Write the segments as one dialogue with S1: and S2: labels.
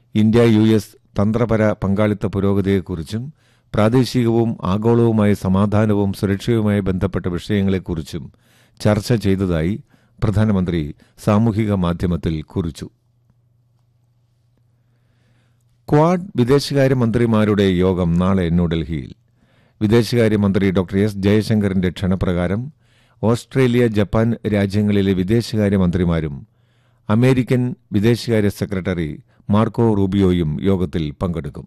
S1: India U S തന്ത്രപര പങ്കാളിത്ത പുരോഗതിയെക്കുറിച്ചും പ്രാദേശികവും ആഗോളവുമായ സമാധാനവും സുരക്ഷയുമായി ബന്ധപ്പെട്ട വിഷയങ്ങളെക്കുറിച്ചും ചർച്ച ചെയ്തതായി പ്രധാനമന്ത്രി സാമൂഹിക മാധ്യമത്തിൽ കുറിച്ചു ക്വാഡ് വിദേശകാര്യമന്ത്രിമാരുടെ യോഗം നാളെ ന്യൂഡൽഹിയിൽ വിദേശകാര്യമന്ത്രി ഡോക്ടർ എസ് ജയശങ്കറിന്റെ ക്ഷണപ്രകാരം ഓസ്ട്രേലിയ ജപ്പാൻ രാജ്യങ്ങളിലെ വിദേശകാര്യമന്ത്രിമാരും അമേരിക്കൻ വിദേശകാര്യ സെക്രട്ടറി മാർക്കോ റൂബിയോയും യോഗത്തിൽ പങ്കെടുക്കും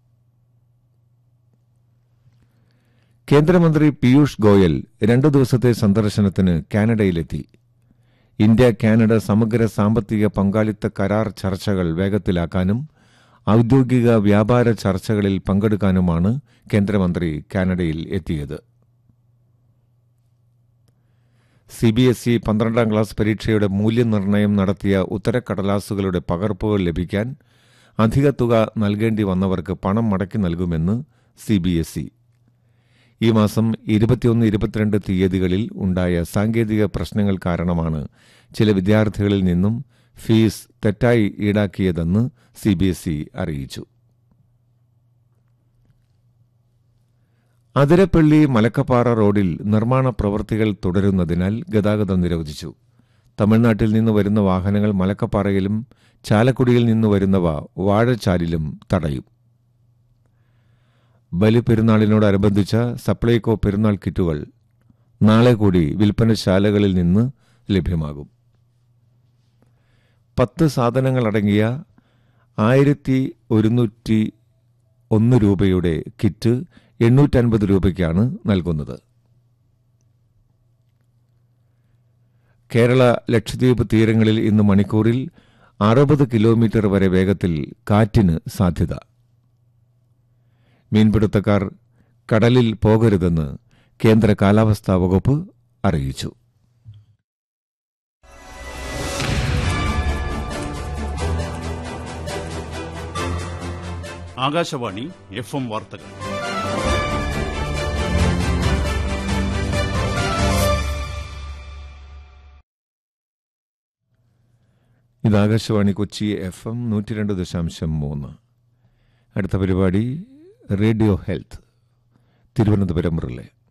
S1: കേന്ദ്രമന്ത്രി പീയൂഷ് ഗോയൽ രണ്ടു ദിവസത്തെ സന്ദർശനത്തിന് കാനഡയിലെത്തി ഇന്ത്യ കാനഡ സമഗ്ര സാമ്പത്തിക പങ്കാളിത്ത കരാർ ചർച്ചകൾ വേഗത്തിലാക്കാനും ഔദ്യോഗിക വ്യാപാര ചർച്ചകളിൽ പങ്കെടുക്കാനുമാണ് കേന്ദ്രമന്ത്രി കാനഡയിൽ എത്തിയത് സിബിഎസ്ഇ പന്ത്രണ്ടാം ക്ലാസ് പരീക്ഷയുടെ മൂല്യനിർണ്ണയം നടത്തിയ ഉത്തരക്കടലാസുകളുടെ പകർപ്പുകൾ ലഭിക്കാൻ അധിക തുക നൽകേണ്ടി വന്നവർക്ക് പണം മടക്കി നൽകുമെന്ന് സിബിഎസ്ഇ ഈ മാസം ഇരുപത്തിയൊന്ന് ഇരുപത്തിരണ്ട് തീയതികളിൽ ഉണ്ടായ സാങ്കേതിക പ്രശ്നങ്ങൾ കാരണമാണ് ചില വിദ്യാർത്ഥികളിൽ നിന്നും ഫീസ് തെറ്റായി ഈടാക്കിയതെന്ന് സിബിഎസ്ഇ അറിയിച്ചു അതിരപ്പള്ളി മലക്കപ്പാറ റോഡിൽ നിർമ്മാണ പ്രവൃത്തികൾ തുടരുന്നതിനാൽ ഗതാഗതം നിരോധിച്ചു തമിഴ്നാട്ടിൽ നിന്ന് വരുന്ന വാഹനങ്ങൾ മലക്കപ്പാറയിലും ചാലക്കുടിയിൽ നിന്ന് വരുന്നവ വാഴച്ചാലിലും തടയും ബലിപെരുന്നാളിനോടനുബന്ധിച്ച സപ്ലൈകോ പെരുന്നാൾ കിറ്റുകൾ നാളെ കൂടി വിൽപ്പനശാലകളിൽ നിന്ന് ലഭ്യമാകും പത്ത് സാധനങ്ങളടങ്ങിയ ആയിരത്തി ഒരുന്നൂറ്റി ഒന്ന് രൂപയുടെ കിറ്റ് എണ്ണൂറ്റൻപത് രൂപയ്ക്കാണ് നൽകുന്നത് കേരള ലക്ഷദ്വീപ് തീരങ്ങളിൽ ഇന്ന് മണിക്കൂറിൽ അറുപത് കിലോമീറ്റർ വരെ വേഗത്തിൽ കാറ്റിന് സാധ്യത മീൻപിടുത്തക്കാർ കടലിൽ പോകരുതെന്ന് കേന്ദ്ര കാലാവസ്ഥാ വകുപ്പ് അറിയിച്ചു
S2: ആകാശവാണി എഫ് എം വാർത്തകൾ
S1: ഇത് ആകാശവാണി കൊച്ചി എഫ് എം നൂറ്റി രണ്ട് ദശാംശം മൂന്ന് അടുത്ത പരിപാടി റേഡിയോ ഹെൽത്ത് തിരുവനന്തപുരം റിലേ